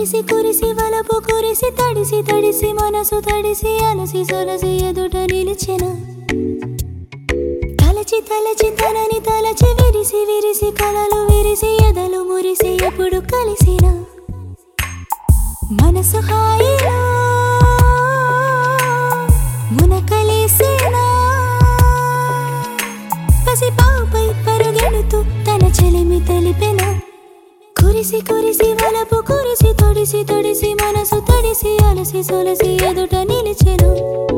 కురిసి కురిసి వలపు కురిసి తడిసి తడిసి మనసు తడిసి అలసి సొలసి ఎదుట నిలిచెన తలచి తలచి తనని తలచి విరిసి విరిసి కలలు విరిసి ఎదలు మురిసి ఎప్పుడు కలిసిన మనసు హాయిలో మునకలేసేనా పసి పాపై పరుగెడుతూ తన చెలిమి తెలిపెన కురిసి కురిసి వలపు కురిసి తొడిసి తొడిసి మనసు తడిసి అలసి సొలసి ఎదుట నిలిచెను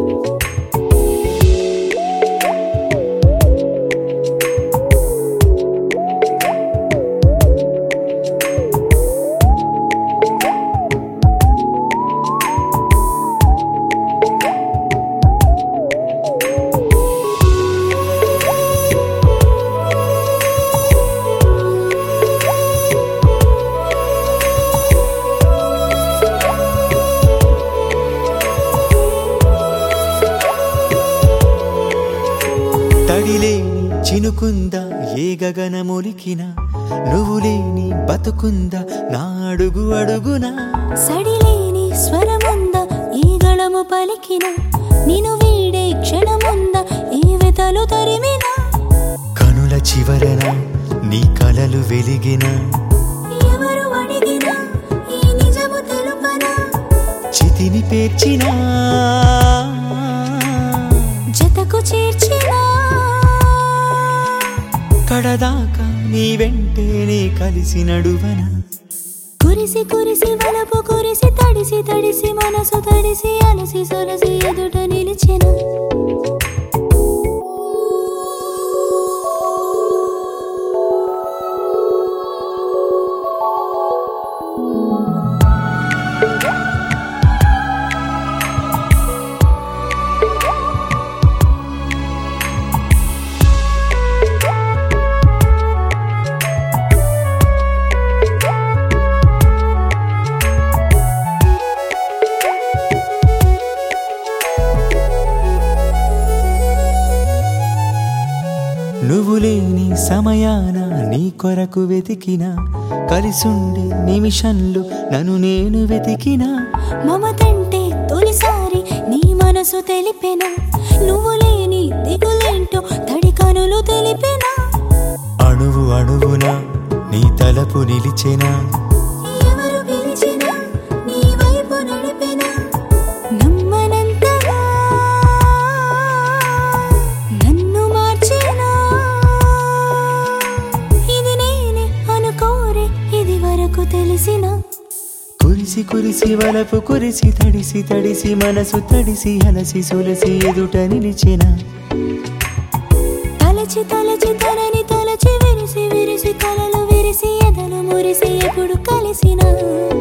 తడిలేని చినుకుందా ఏ గగనములికిన నువ్వు లేని బతుకుందా నా అడుగు అడుగునా సడిలేని స్వరముంద ఈ గళము పలికిన నిను వీడే క్షణముంద ఈ వెతలు తరిమిన కనుల చివరన నీ కలలు వెలిగిన ఎవరు అడిగినా ఈ నిజము తెలుపనా చితిని పేర్చినా జతకు చేర్చినా కడదాకా నీ వెంటే నీ కలిసి నడువన కురిసి కురిసి వలపు కురిసి తడిసి తడిసి మనసు తడిసి అలసి సొలసి ఎదుట నిలిచెన నువ్వు లేని సమయాన నీ కొరకు వెతికిన కలిసుండే నిమిషంలో నన్ను నేను వెతికినా మమతంటే తొలిసారి నీ మనసు తెలిపెన నువ్వు లేని దిగులేంటో తడి కనులు తెలిపెన అణువు అణువున నీ తలపు నిలిచెనా ఎవరు పిలిచినా నీ వైపు నడిపెనా నమ్మనంతగా నన్ను మార్చినా ఇది నేనే అనుకోరే ఇది వరకు తెలిసిన కురిసి కురిసి వలపు కురిసి తడిసి తడిసి మనసు తడిసి అలసి సొలసి ఎదుట నిలిచిన తలచి తలచి తనని తలచి విరిసి విరిసి కలలు విరిసి ఎదలు మురిసి ఎప్పుడు కలిసిన